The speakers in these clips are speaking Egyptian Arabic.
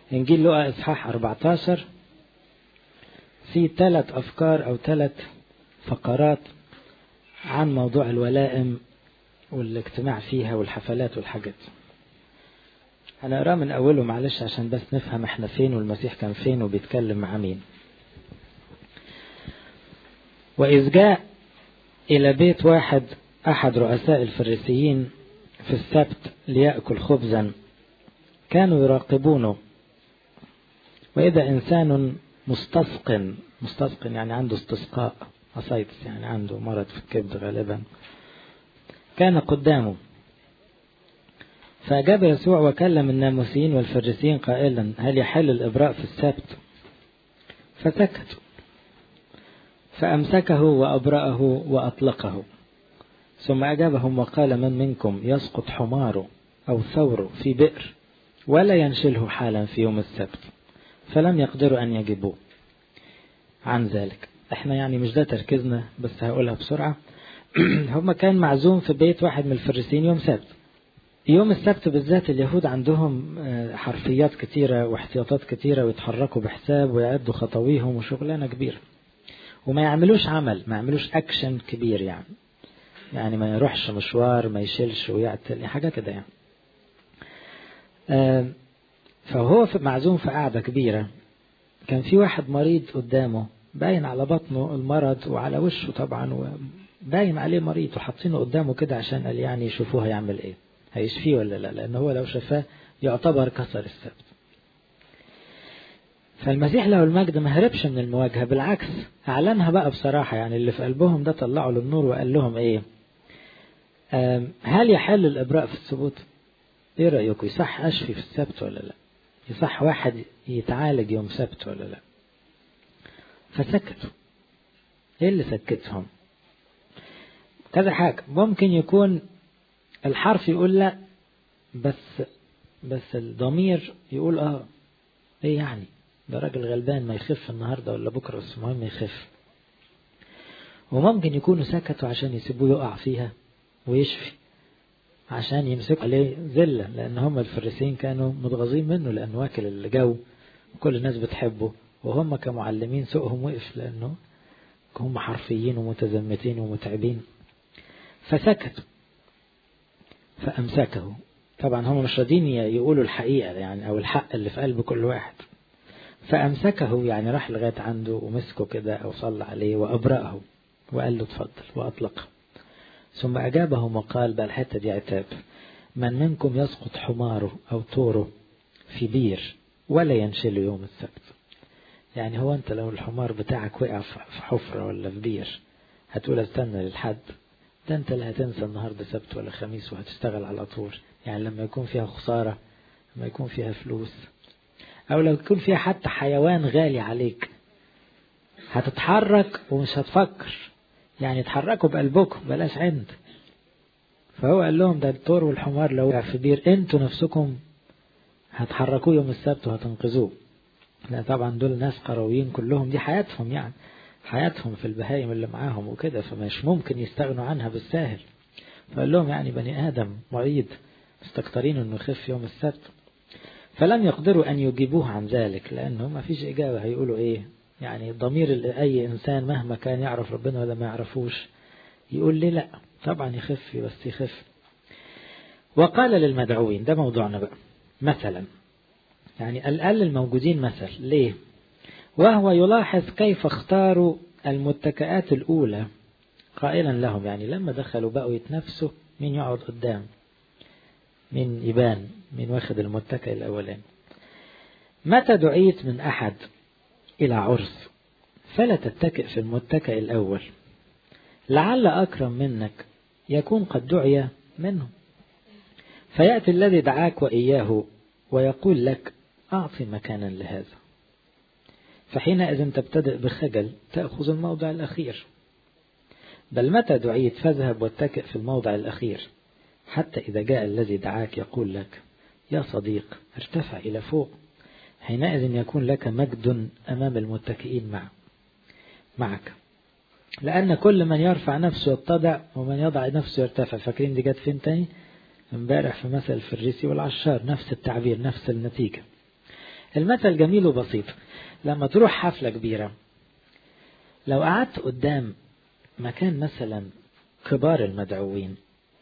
إنجيل لقى إصحاح 14 في ثلاث أفكار أو ثلاث فقرات عن موضوع الولائم والاجتماع فيها والحفلات والحاجات أنا أقرأ من أوله معلش عشان بس نفهم إحنا فين والمسيح كان فين وبيتكلم مع مين وإذ جاء إلى بيت واحد أحد رؤساء الفريسيين في السبت ليأكل خبزا كانوا يراقبونه وإذا إنسان مستسقن مستسقن يعني عنده استسقاء أسايتس يعني عنده مرض في الكبد غالبا كان قدامه فأجاب يسوع وكلم الناموسيين والفريسيين قائلا هل يحل الإبراء في السبت فسكتوا فأمسكه وأبرأه وأطلقه ثم أجابهم وقال من منكم يسقط حماره أو ثوره في بئر ولا ينشله حالا في يوم السبت فلم يقدروا أن يجيبوه عن ذلك احنا يعني مش ده تركيزنا بس هقولها بسرعة هما كان معزوم في بيت واحد من الفريسيين يوم سبت يوم السبت بالذات اليهود عندهم حرفيات كتيرة واحتياطات كتيرة ويتحركوا بحساب ويعدوا خطويهم وشغلانة كبيرة وما يعملوش عمل ما يعملوش أكشن كبير يعني يعني ما يروحش مشوار ما يشيلش ويعتل حاجة كده يعني فهو في معزوم في قعدة كبيرة كان في واحد مريض قدامه باين على بطنه المرض وعلى وشه طبعا باين عليه مريض وحاطينه قدامه كده عشان قال يعني يشوفوه هيعمل ايه هيشفيه ولا لا لان هو لو شفاه يعتبر كسر السبت فالمسيح له المجد ما هربش من المواجهة بالعكس أعلنها بقى بصراحة يعني اللي في قلبهم ده طلعوا للنور وقال لهم إيه هل يحل الإبراء في الثبوت إيه رأيكم يصح أشفي في السبت ولا لا يصح واحد يتعالج يوم سبت ولا لا فسكتوا إيه اللي سكتهم كذا حاجة ممكن يكون الحرف يقول لا بس بس الضمير يقول اه ايه يعني ده راجل غلبان ما يخف النهارده ولا بكره بس المهم يخف وممكن يكونوا سكتوا عشان يسيبوه يقع فيها ويشفي عشان يمسكوا عليه ذلة لأن هم الفريسيين كانوا متغاظين منه لأنه واكل الجو وكل الناس بتحبه وهم كمعلمين سوقهم وقف لأنه هم حرفيين ومتزمتين ومتعبين فسكتوا فأمسكه طبعا هم مش راضيين يقولوا الحقيقة يعني أو الحق اللي في قلب كل واحد فأمسكه يعني راح لغاية عنده ومسكه كده أو صلى عليه وأبرأه وقال له اتفضل وأطلقه ثم أجابهم وقال بقى الحتة دي عتاب من منكم يسقط حماره أو طوره في بير ولا ينشل يوم السبت يعني هو أنت لو الحمار بتاعك وقع في حفرة ولا في بير هتقول استنى للحد ده أنت اللي هتنسى النهاردة سبت ولا خميس وهتشتغل على طول يعني لما يكون فيها خسارة لما يكون فيها فلوس أو لو يكون فيها حتى حيوان غالي عليك هتتحرك ومش هتفكر يعني اتحركوا بقلبكم بلاش عند فهو قال لهم ده الطور والحمار لو وقع في بير انتوا نفسكم هتحركوه يوم السبت وهتنقذوه لا طبعا دول ناس قرويين كلهم دي حياتهم يعني حياتهم في البهايم اللي معاهم وكده فمش ممكن يستغنوا عنها بالساهل فقال لهم يعني بني آدم مريض مستكترين انه يخف يوم السبت فلم يقدروا أن يجيبوه عن ذلك لأنه ما فيش إجابة هيقولوا إيه يعني ضمير أي إنسان مهما كان يعرف ربنا ولا ما يعرفوش يقول لي لا طبعا يخف بس يخف وقال للمدعوين ده موضوعنا بقى مثلا يعني الأقل الموجودين مثل ليه وهو يلاحظ كيف اختاروا المتكئات الأولى قائلا لهم يعني لما دخلوا بقوا يتنافسوا مين يقعد قدام مين يبان مين واخد المتكئ الأولاني متى دعيت من أحد إلى عرس فلا تتكئ في المتكئ الأول لعل أكرم منك يكون قد دعي منه فيأتي الذي دعاك وإياه ويقول لك أعطي مكانا لهذا فحينئذ تبتدئ بخجل تأخذ الموضع الأخير بل متى دعيت فاذهب واتكئ في الموضع الأخير حتى إذا جاء الذي دعاك يقول لك يا صديق ارتفع إلى فوق حينئذ يكون لك مجد أمام المتكئين معه معك لأن كل من يرفع نفسه يتضع ومن يضع نفسه يرتفع فاكرين دي جت فين تاني امبارح في مثل الفريسي والعشار نفس التعبير نفس النتيجة المثل جميل وبسيط لما تروح حفلة كبيرة لو قعدت قدام مكان مثلا كبار المدعوين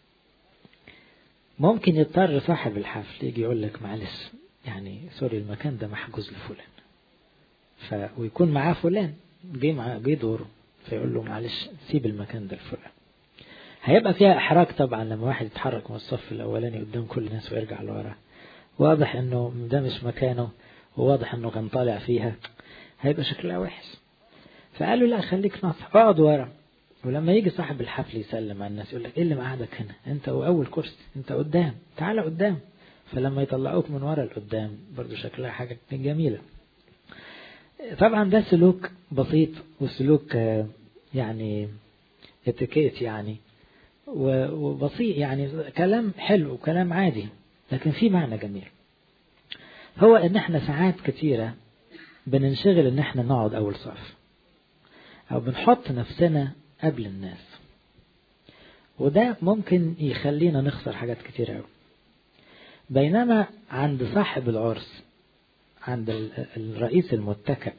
ممكن يضطر صاحب الحفل يجي يقول لك معلش يعني سوري المكان ده محجوز لفلان ف ويكون معاه فلان جه معاه جه دوره فيقول له معلش سيب المكان ده لفلان هيبقى فيها احراج طبعا لما واحد يتحرك من الصف الاولاني قدام كل الناس ويرجع لورا واضح انه ده مش مكانه وواضح انه كان طالع فيها هيبقى شكلها وحش فقالوا لا خليك ناصح اقعد ورا ولما يجي صاحب الحفل يسلم على الناس يقول لك ايه اللي مقعدك هنا انت اول كرسي انت قدام تعال قدام فلما يطلعوك من ورا لقدام برضو شكلها حاجة جميلة طبعا ده سلوك بسيط وسلوك يعني اتيكيت يعني وبسيط يعني كلام حلو وكلام عادي لكن في معنى جميل هو ان احنا ساعات كتيرة بننشغل ان احنا نقعد اول صف او بنحط نفسنا قبل الناس وده ممكن يخلينا نخسر حاجات كتير قوي بينما عند صاحب العرس عند الرئيس المتكئ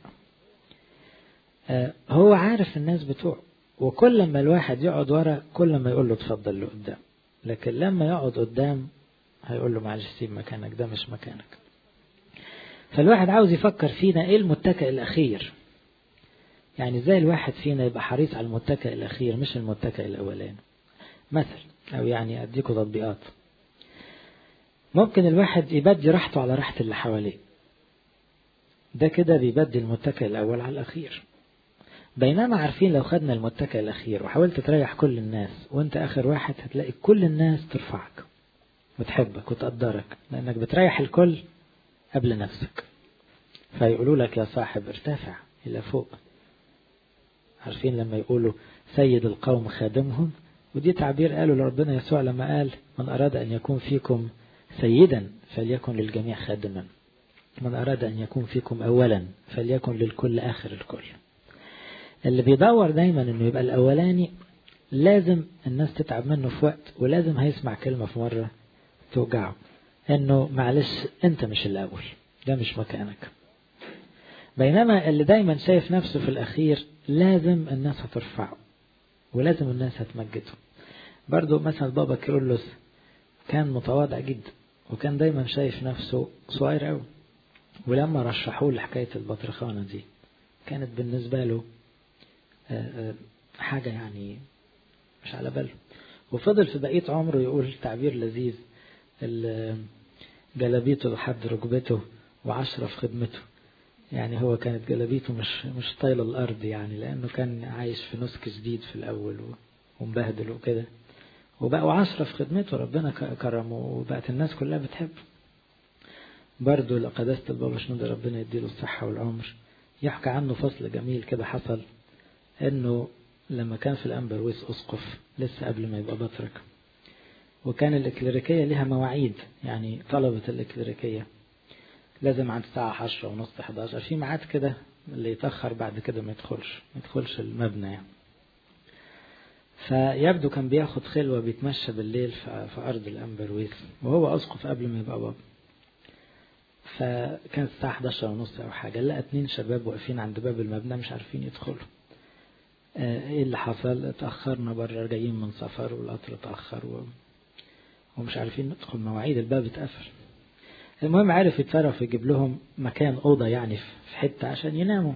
هو عارف الناس بتوعه وكل ما الواحد يقعد ورا كل ما يقول له اتفضل لقدام لكن لما يقعد قدام هيقول له معلش سيب مكانك ده مش مكانك فالواحد عاوز يفكر فينا ايه المتكئ الاخير يعني ازاي الواحد فينا يبقى حريص على المتكئ الاخير مش المتكئ الاولاني مثل او يعني اديكم تطبيقات ممكن الواحد يبدي راحته على راحة اللي حواليه ده كده بيبدي المتكئ الأول على الأخير بينما عارفين لو خدنا المتكئ الأخير وحاولت تريح كل الناس وانت آخر واحد هتلاقي كل الناس ترفعك وتحبك وتقدرك لأنك بتريح الكل قبل نفسك فيقولوا لك يا صاحب ارتفع إلى فوق عارفين لما يقولوا سيد القوم خادمهم ودي تعبير قالوا لربنا يسوع لما قال من أراد أن يكون فيكم سيدا فليكن للجميع خادما من أراد أن يكون فيكم أولا فليكن للكل آخر الكل اللي بيدور دايما أنه يبقى الأولاني لازم الناس تتعب منه في وقت ولازم هيسمع كلمة في مرة توجعه أنه معلش أنت مش الأول ده مش مكانك بينما اللي دايما شايف نفسه في الأخير لازم الناس هترفعه ولازم الناس هتمجده برضو مثلا بابا كيرلس كان متواضع جدا وكان دايما شايف نفسه صغير قوي ولما رشحوه لحكاية البطرخانة دي كانت بالنسبة له حاجة يعني مش على باله وفضل في بقية عمره يقول تعبير لذيذ جلبيته لحد ركبته وعشرة في خدمته يعني هو كانت جلبيته مش مش طايلة الأرض يعني لأنه كان عايش في نسك جديد في الأول ومبهدل وكده وبقوا عشرة في خدمته ربنا كرمه وبقت الناس كلها بتحبه برضه لقداسة البابا شنودة ربنا يديله الصحة والعمر يحكى عنه فصل جميل كده حصل انه لما كان في الأنبرويس أسقف لسه قبل ما يبقى بطرك وكان الإكليريكية لها مواعيد يعني طلبة الإكليريكية لازم عند الساعة عشرة ونص 11 في ميعاد كده اللي يتأخر بعد كده ما يدخلش ما يدخلش المبنى يعني فيبدو كان بياخد خلوة بيتمشى بالليل في أرض الأنبرويس وهو أسقف قبل ما يبقى بابا فكانت الساعة 11 ونص أو حاجة لقى اتنين شباب واقفين عند باب المبنى مش عارفين يدخلوا ايه اللي حصل اتأخرنا بره جايين من سفر والقطر اتأخر و... ومش عارفين ندخل مواعيد الباب اتقفل المهم عرف يتصرف يجيب لهم مكان أوضة يعني في حتة عشان يناموا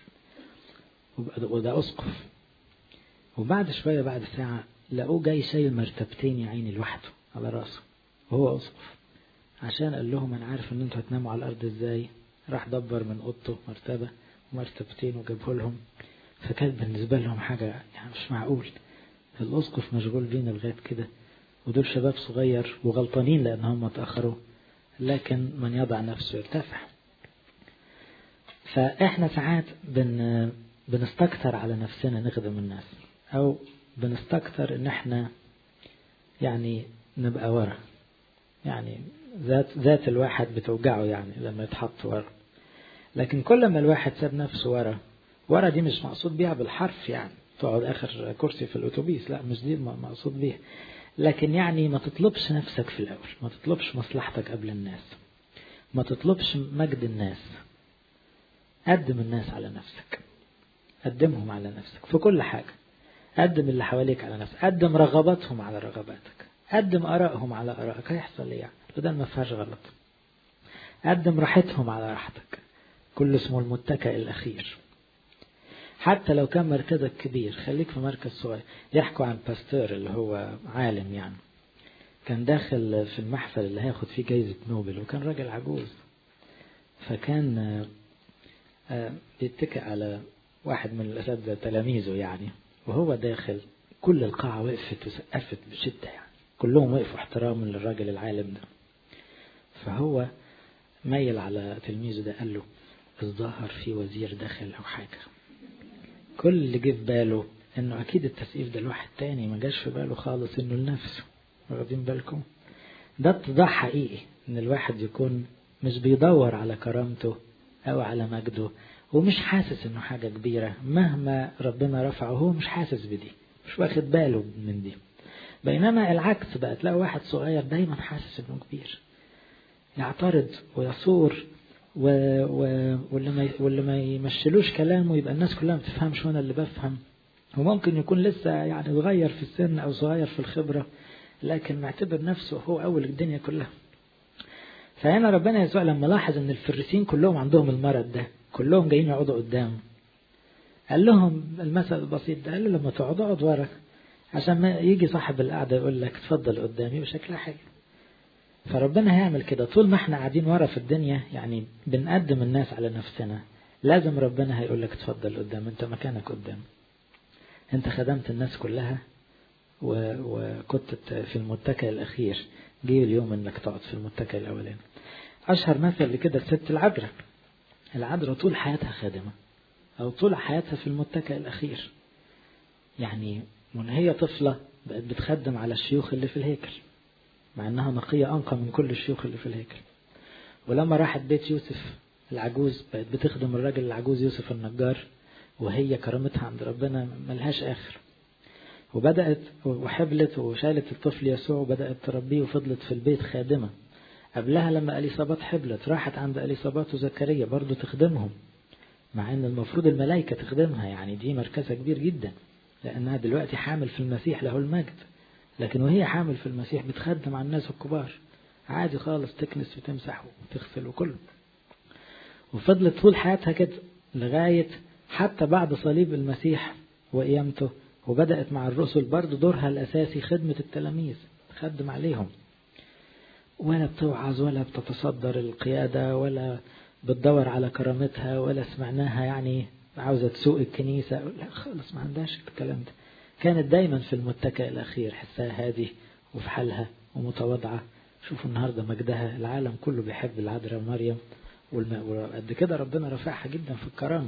وده أسقف وبعد شوية بعد ساعة لقوه جاي شايل مرتبتين يا عيني لوحده على راسه وهو أسقف عشان قال لهم أنا عارف إن أنتوا هتناموا على الأرض إزاي راح دبر من أوضته مرتبة ومرتبتين وجابه لهم فكانت بالنسبة لهم حاجة يعني مش معقول الأسقف مشغول بينا لغاية كده ودول شباب صغير وغلطانين لأن هم اتأخروا لكن من يضع نفسه يرتفع فإحنا ساعات بن بنستكتر على نفسنا نخدم الناس أو بنستكتر إن إحنا يعني نبقى ورا يعني ذات ذات الواحد بتوجعه يعني لما يتحط ورا لكن كل ما الواحد ساب نفسه ورا ورا دي مش مقصود بيها بالحرف يعني تقعد آخر كرسي في الأتوبيس لا مش دي مقصود بيها لكن يعني ما تطلبش نفسك في الأول ما تطلبش مصلحتك قبل الناس ما تطلبش مجد الناس قدم الناس على نفسك قدمهم على نفسك في كل حاجة قدم اللي حواليك على نفسك قدم رغباتهم على رغباتك قدم آرائهم على آرائك هيحصل ايه يعني وده ما فيهاش غلط قدم راحتهم على راحتك كل اسمه المتكئ الأخير حتى لو كان مركزك كبير خليك في مركز صغير يحكوا عن باستور اللي هو عالم يعني كان داخل في المحفل اللي هياخد فيه جايزة نوبل وكان راجل عجوز فكان بيتكئ على واحد من الأساتذة تلاميذه يعني وهو داخل كل القاعة وقفت وسقفت بشدة يعني كلهم وقفوا احتراما للراجل العالم ده فهو ميل على تلميذه ده قال له الظاهر في وزير داخل أو حاجة كل اللي جه في باله انه اكيد التسقيف ده لواحد تاني ما جاش في باله خالص انه لنفسه واخدين بالكم ده اتضاح حقيقي ان الواحد يكون مش بيدور على كرامته او على مجده ومش حاسس انه حاجة كبيرة مهما ربنا رفعه هو مش حاسس بدي مش واخد باله من دي بينما العكس بقى تلاقي واحد صغير دايما حاسس انه كبير يعترض ويصور و... و... واللي ما واللي ما يمشلوش كلامه يبقى الناس كلها ما بتفهمش وانا اللي بفهم وممكن يكون لسه يعني صغير في السن او صغير في الخبره لكن معتبر نفسه هو اول الدنيا كلها فهنا ربنا يسوع لما لاحظ ان الفريسين كلهم عندهم المرض ده كلهم جايين يقعدوا قدام قال لهم المثل البسيط ده قال له لما تقعد اقعد ورا عشان ما يجي صاحب القعده يقول لك اتفضل قدامي وشكلها حلو فربنا هيعمل كده طول ما احنا قاعدين ورا في الدنيا يعني بنقدم الناس على نفسنا لازم ربنا هيقول لك اتفضل قدام انت مكانك قدام انت خدمت الناس كلها و... وكنت في المتكئ الاخير جه اليوم انك تقعد في المتكئ الاولاني اشهر مثل لكده الست العذراء العذراء طول حياتها خادمه او طول حياتها في المتكئ الاخير يعني من هي طفله بقت بتخدم على الشيوخ اللي في الهيكل مع انها نقية انقى من كل الشيوخ اللي في الهيكل ولما راحت بيت يوسف العجوز بقت بتخدم الراجل العجوز يوسف النجار وهي كرامتها عند ربنا ملهاش اخر وبدأت وحبلت وشالت الطفل يسوع وبدأت تربيه وفضلت في البيت خادمة قبلها لما أليصابات حبلت راحت عند أليصابات وزكريا برضو تخدمهم مع ان المفروض الملائكة تخدمها يعني دي مركزها كبير جدا لأنها دلوقتي حامل في المسيح له المجد لكن وهي حامل في المسيح بتخدم على الناس الكبار عادي خالص تكنس وتمسح وتغسل وكله وفضلت طول حياتها كده لغاية حتى بعد صليب المسيح وقيامته وبدأت مع الرسل برضه دورها الأساسي خدمة التلاميذ تخدم عليهم ولا بتوعظ ولا بتتصدر القيادة ولا بتدور على كرامتها ولا سمعناها يعني عاوزة تسوق الكنيسة لا خالص ما عندهاش الكلام ده كانت دايما في المتكئ الأخير حسها هادي وفي حالها ومتواضعة شوفوا النهاردة مجدها العالم كله بيحب العذراء مريم وقد كده ربنا رفعها جدا في الكرامة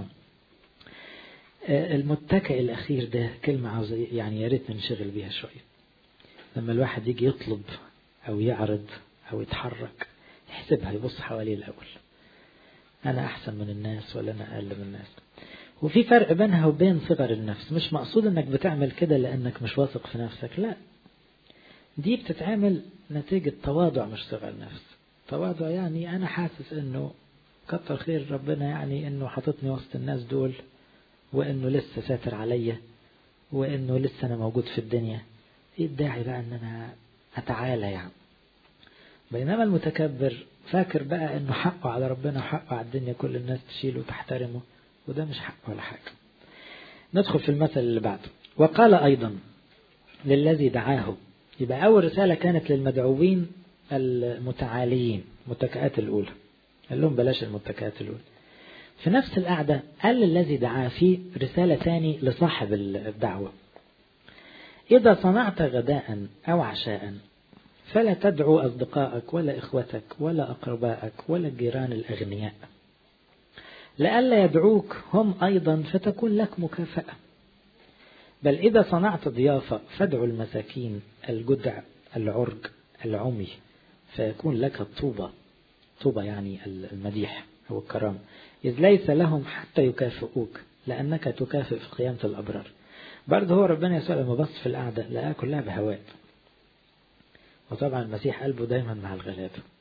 المتكئ الأخير ده كلمة عاوز يعني يا ريت ننشغل بيها شوية لما الواحد يجي يطلب أو يعرض أو يتحرك يحسبها يبص حواليه الأول أنا أحسن من الناس ولا أنا أقل من الناس وفي فرق بينها وبين صغر النفس مش مقصود انك بتعمل كده لانك مش واثق في نفسك لا دي بتتعمل نتيجة تواضع مش صغر نفس تواضع يعني انا حاسس انه كتر خير ربنا يعني انه حاططني وسط الناس دول وانه لسه ساتر عليا وانه لسه انا موجود في الدنيا ايه الداعي بقى ان انا اتعالى يعني بينما المتكبر فاكر بقى انه حقه على ربنا وحقه على الدنيا كل الناس تشيله وتحترمه وده مش حق ولا حاجة ندخل في المثل اللي بعده وقال أيضا للذي دعاه يبقى أول رسالة كانت للمدعوين المتعاليين المتكئات الأولى قال لهم بلاش المتكئات الأولى في نفس القعدة قال للذي دعاه في رسالة تاني لصاحب الدعوة إذا صنعت غداء أو عشاء فلا تدعو أصدقائك ولا إخوتك ولا أقربائك ولا الجيران الأغنياء لئلا يدعوك هم أيضا فتكون لك مكافأة بل إذا صنعت ضيافة فادعوا المساكين الجدع العرج العمي فيكون لك الطوبة طوبة يعني المديح أو الكرامة إذ ليس لهم حتى يكافئوك لأنك تكافئ في قيامة الأبرار برضه هو ربنا يسوع لما بص في القعدة لقاها كلها بهوات وطبعا المسيح قلبه دايما مع الغلابة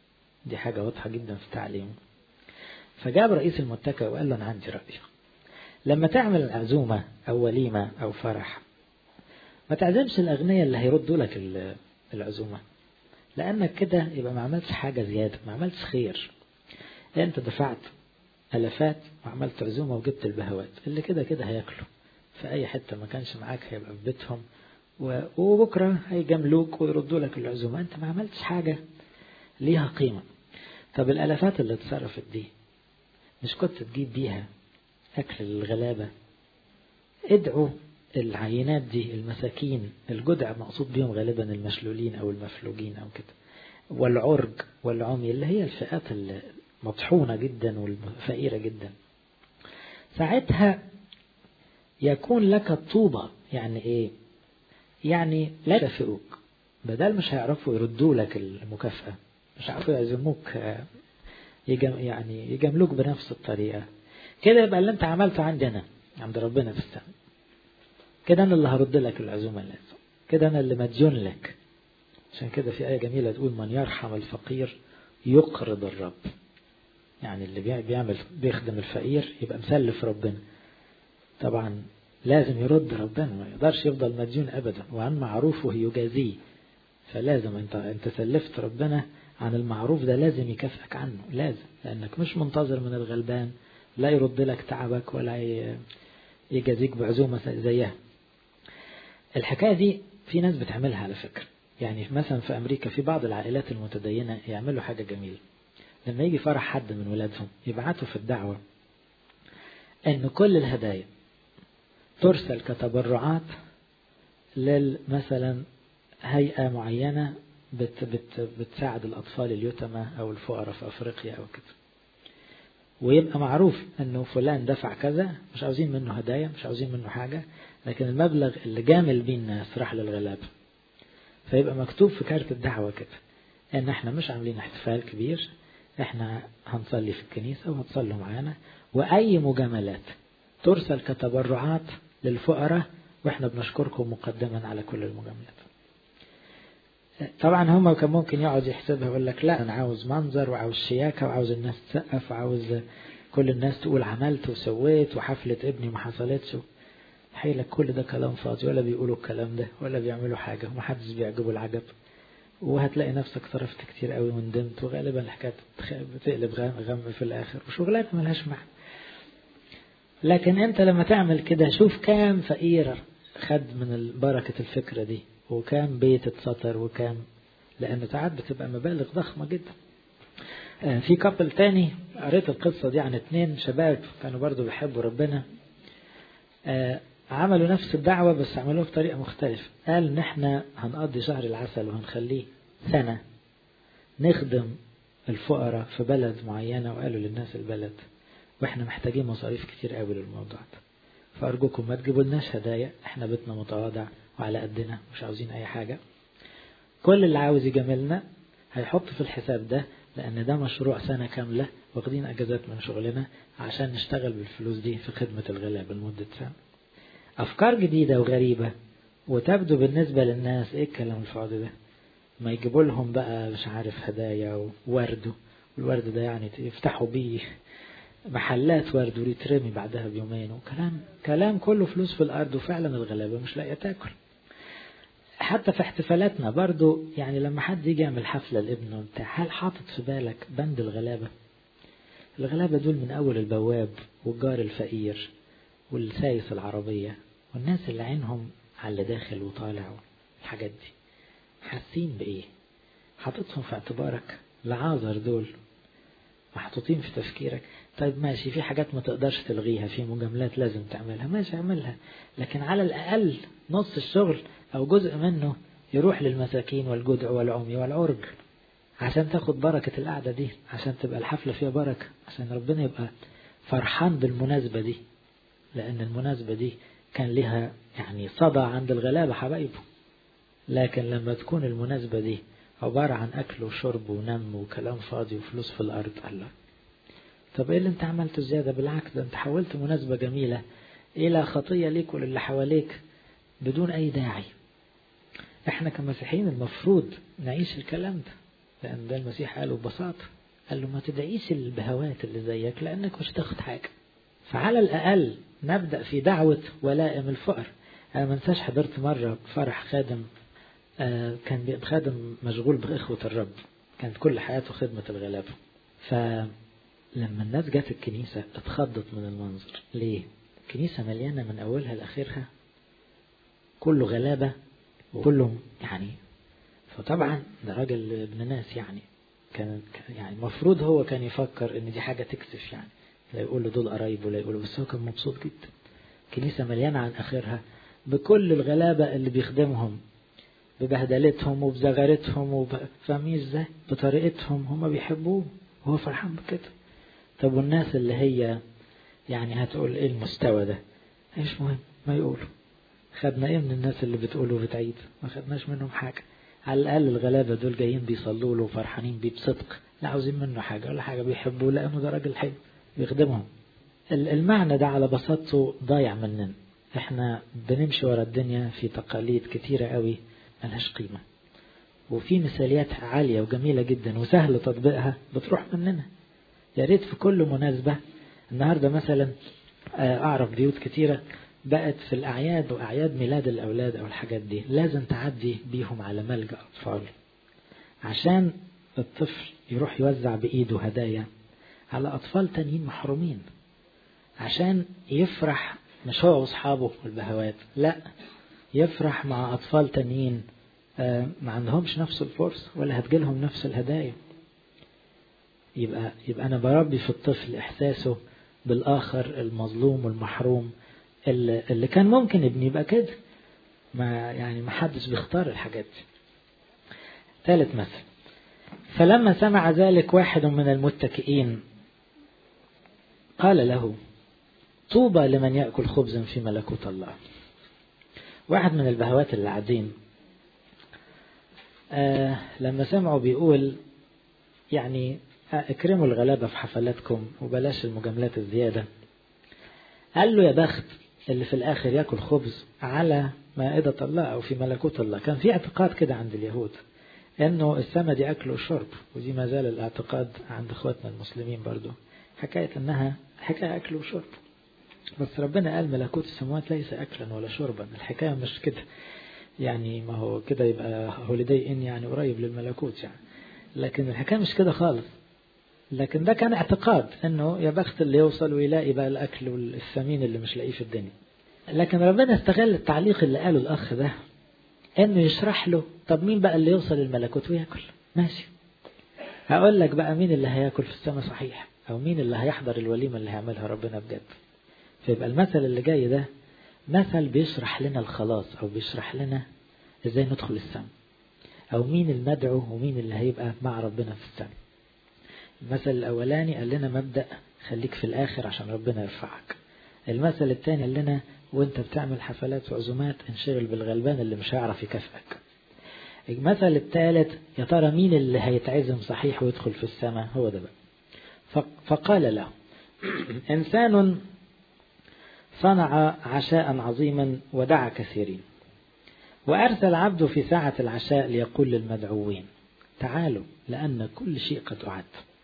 دي حاجة واضحة جدا في تعليمه فجاب رئيس المتكئ وقال له أنا عندي رأي لما تعمل عزومة أو وليمة أو فرح ما تعزمش الأغنياء اللي هيردوا لك العزومة لأنك كده يبقى ما عملتش حاجة زيادة ما عملتش خير أنت دفعت ألفات وعملت عزومة وجبت البهوات اللي كده كده هياكلوا في أي حتة ما كانش معاك هيبقى في بيتهم وبكرة هيجاملوك ويردوا لك العزومة أنت ما عملتش حاجة ليها قيمة طب الألفات اللي اتصرفت دي مش كنت تجيب بيها أكل للغلابة ادعوا العينات دي المساكين الجدع مقصود بيهم غالبا المشلولين أو المفلوجين أو كده والعرج والعمي اللي هي الفئات المطحونة جدا والفقيرة جدا ساعتها يكون لك الطوبة يعني ايه يعني لا يكافئوك بدل مش هيعرفوا يردوا لك المكافأة مش هيعرفوا يعزموك يجم يعني يجاملوك بنفس الطريقة كده يبقى اللي انت عملته عندي انا عند ربنا في السماء كده انا اللي هرد لك العزومة اللي كده انا اللي مديون لك عشان كده في آية جميلة تقول من يرحم الفقير يقرض الرب يعني اللي بيعمل بيخدم الفقير يبقى مسلف ربنا طبعا لازم يرد ربنا ما يقدرش يفضل مديون ابدا وعن معروفه يجازيه فلازم انت انت سلفت ربنا عن المعروف ده لازم يكافئك عنه لازم لانك مش منتظر من الغلبان لا يرد لك تعبك ولا يجازيك بعزومة زيها الحكاية دي في ناس بتعملها على فكرة يعني مثلا في أمريكا في بعض العائلات المتدينة يعملوا حاجة جميلة لما يجي فرح حد من ولادهم يبعتوا في الدعوة أن كل الهدايا ترسل كتبرعات مثلا هيئة معينة بت بت بتساعد الأطفال اليتامى أو الفقراء في أفريقيا أو كده ويبقى معروف أنه فلان دفع كذا مش عاوزين منه هدايا مش عاوزين منه حاجة لكن المبلغ اللي جامل بيه الناس راح للغلابة فيبقى مكتوب في كارت الدعوة كده ان احنا مش عاملين احتفال كبير احنا هنصلي في الكنيسة وهتصلوا معانا واي مجاملات ترسل كتبرعات للفقراء واحنا بنشكركم مقدما على كل المجاملات طبعا هم كان ممكن يقعد يحسبها يقول لك لا انا عاوز منظر وعاوز شياكة وعاوز الناس تسقف وعاوز كل الناس تقول عملت وسويت وحفلة ابني ما حصلتش حيلك كل ده كلام فاضي ولا بيقولوا الكلام ده ولا بيعملوا حاجة ومحدش بيعجبه العجب وهتلاقي نفسك صرفت كتير قوي وندمت وغالبا الحكاية بتقلب غم في الآخر وشغلانة ملهاش معنى لكن انت لما تعمل كده شوف كام فقير خد من بركة الفكرة دي وكام بيت اتسطر وكام لأن ساعات بتبقى مبالغ ضخمة جدا في كابل تاني قريت القصة دي عن اتنين شباب كانوا برضو بيحبوا ربنا عملوا نفس الدعوة بس عملوها بطريقة مختلفة قال ان احنا هنقضي شهر العسل وهنخليه سنة نخدم الفقراء في بلد معينة وقالوا للناس البلد واحنا محتاجين مصاريف كتير قوي للموضوع ده فأرجوكم ما تجيبوا لناش هدايا احنا بيتنا متواضع وعلى قدنا مش عاوزين أي حاجة كل اللي عاوز يجاملنا هيحط في الحساب ده لأن ده مشروع سنة كاملة واخدين أجازات من شغلنا عشان نشتغل بالفلوس دي في خدمة الغلابة لمدة سنة أفكار جديدة وغريبة وتبدو بالنسبة للناس إيه الكلام الفاضي ده ما يجيبوا لهم بقى مش عارف هدايا وورد والورد ده يعني يفتحوا بيه محلات ورد ويترمي بعدها بيومين وكلام كلام كله فلوس في الأرض وفعلا الغلابة مش لاقية تاكل حتى في احتفالاتنا برضو يعني لما حد يجي يعمل حفلة لابنه بتاع هل حاطط في بالك بند الغلابة الغلابة دول من أول البواب والجار الفقير والسايس العربية والناس اللي عينهم على اللي داخل وطالع الحاجات دي حاسين بإيه حاططهم في اعتبارك العازر دول محطوطين في تفكيرك طيب ماشي في حاجات ما تقدرش تلغيها في مجاملات لازم تعملها ماشي اعملها لكن على الأقل نص الشغل أو جزء منه يروح للمساكين والجدع والعمي والعرج عشان تاخد بركة القعدة دي عشان تبقى الحفلة فيها بركة عشان ربنا يبقى فرحان بالمناسبة دي لأن المناسبة دي كان لها يعني صدى عند الغلابة حبايبه لكن لما تكون المناسبة دي عبارة عن أكل وشرب ونم وكلام فاضي وفلوس في الأرض الله طب إيه اللي أنت عملته زيادة بالعكس ده أنت حولت مناسبة جميلة إلى خطية ليك وللي حواليك بدون أي داعي إحنا كمسيحيين المفروض نعيش الكلام ده لأن ده المسيح قاله ببساطة قال له ما تدعيش البهوات اللي زيك لأنك مش هتاخد حاجة فعلى الأقل نبدأ في دعوة ولائم الفقر أنا ما انساش حضرت مرة فرح خادم آه كان خادم مشغول بإخوة الرب كانت كل حياته خدمة الغلابة فلما الناس جت الكنيسة اتخضت من المنظر ليه؟ الكنيسة مليانة من أولها لآخرها كله غلابة وكله يعني فطبعا ده راجل ابن ناس يعني كان يعني المفروض هو كان يفكر ان دي حاجة تكسف يعني لا يقول له دول قرايبه لا يقول له بس هو كان مبسوط جدا كنيسة مليانة عن آخرها بكل الغلابة اللي بيخدمهم ببهدلتهم وبزغارتهم وب... فاهمين ازاي بطريقتهم هم بيحبوه وهو فرحان بكده طب والناس اللي هي يعني هتقول ايه المستوى ده مش مهم ما يقولوا خدنا ايه من الناس اللي بتقول وبتعيد ما خدناش منهم حاجة على الأقل الغلابة دول جايين بيصلوا له وفرحانين بيه بصدق لا عاوزين منه حاجة ولا حاجة بيحبوه لأنه ده راجل حلو بيخدمهم المعنى ده على بساطته ضايع مننا احنا بنمشي ورا الدنيا في تقاليد كتيرة قوي ملهاش قيمة وفي مثاليات عالية وجميلة جدا وسهل تطبيقها بتروح مننا يا ريت في كل مناسبة النهاردة مثلا أعرف بيوت كتيرة بقت في الأعياد وأعياد ميلاد الأولاد أو الحاجات دي لازم تعدي بيهم على ملجأ أطفال عشان الطفل يروح يوزع بإيده هدايا على أطفال تانيين محرومين عشان يفرح مش هو وأصحابه والبهوات لا يفرح مع أطفال تانيين ما عندهمش نفس الفرصة ولا هتجيلهم نفس الهدايا يبقى يبقى أنا بربي في الطفل إحساسه بالآخر المظلوم والمحروم اللي, اللي كان ممكن ابني يبقى كده ما يعني ما حدش بيختار الحاجات دي ثالث مثل فلما سمع ذلك واحد من المتكئين قال له طوبى لمن يأكل خبزا في ملكوت الله واحد من البهوات اللي قاعدين آه لما سمعوا بيقول يعني اكرموا الغلابة في حفلاتكم وبلاش المجاملات الزيادة قال له يا بخت اللي في الآخر ياكل خبز على مائدة الله أو في ملكوت الله كان في اعتقاد كده عند اليهود انه السماء دي اكل وشرب ودي ما زال الاعتقاد عند اخواتنا المسلمين برضو حكاية انها حكاية اكل وشرب بس ربنا قال ملكوت السماوات ليس اكلا ولا شربا الحكاية مش كده يعني ما هو كده يبقى هوليداي ان يعني قريب للملكوت يعني لكن الحكاية مش كده خالص لكن ده كان اعتقاد انه يا بخت اللي يوصل ويلاقي بقى الاكل والثمين اللي مش لاقيه في الدنيا لكن ربنا استغل التعليق اللي قاله الاخ ده انه يشرح له طب مين بقى اللي يوصل الملكوت وياكل ماشي هقول لك بقى مين اللي هياكل في السماء صحيح او مين اللي هيحضر الوليمه اللي هيعملها ربنا بجد فيبقى المثل اللي جاي ده مثل بيشرح لنا الخلاص او بيشرح لنا ازاي ندخل السماء او مين المدعو ومين اللي هيبقى مع ربنا في السماء المثل الاولاني قال لنا مبدا خليك في الاخر عشان ربنا يرفعك المثل الثاني قال لنا وانت بتعمل حفلات وعزومات انشغل بالغلبان اللي مش هيعرف يكافئك المثل الثالث يا ترى مين اللي هيتعزم صحيح ويدخل في السماء هو ده بقى فقال له إنسان صنع عشاء عظيما ودعا كثيرين وأرسل عبده في ساعة العشاء ليقول للمدعوين تعالوا لأن كل شيء قد أعد